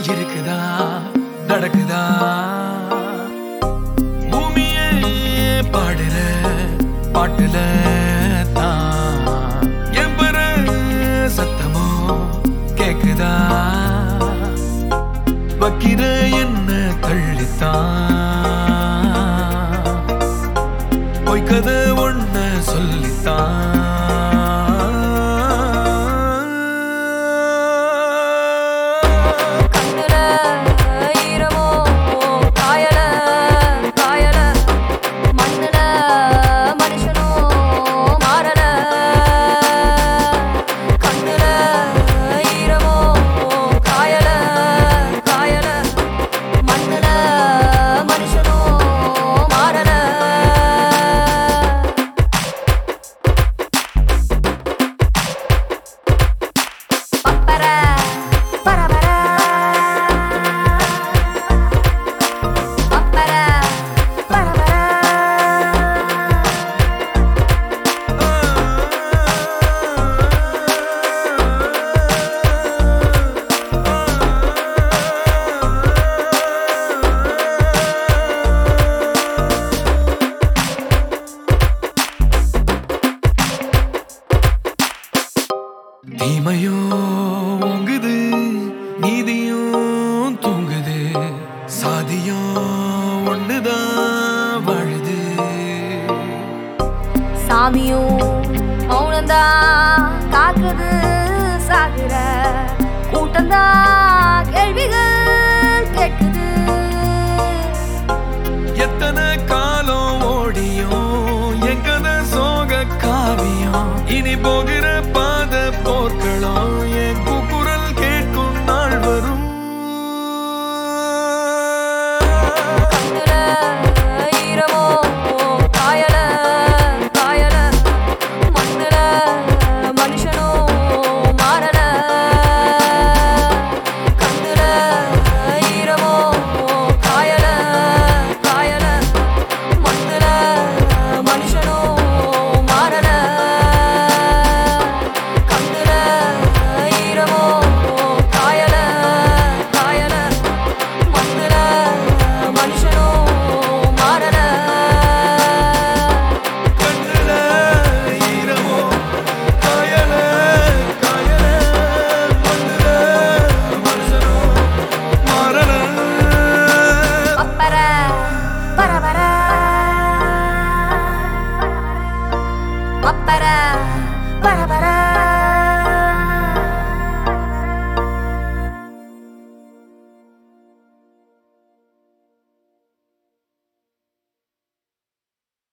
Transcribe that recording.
இருக்குதா நடக்குதா பூமியே பாடுற பாட்டுல தான் எம்பர சத்தமோ கேக்குதா வக்கிர என்ன தள்ளித்தான் பொய்க்கதை ஒன்ன சொல்லித்தான் கண்ணுல ஈரமோ காயல காயல மண்ணுல மனுஷனோ மாறல கண்ணுல ஈரமோ காயல காயல மண்ணுல மனுஷனோ மாறல பப்பர பரபர பப்பர பரபர தீமையும் ஓங்குது நீதியும் தூங்குது சாதியும் ஒண்ணுதான் வாழுது சாமியும் மௌனந்தா காக்குது சாகுற கூட்டந்தா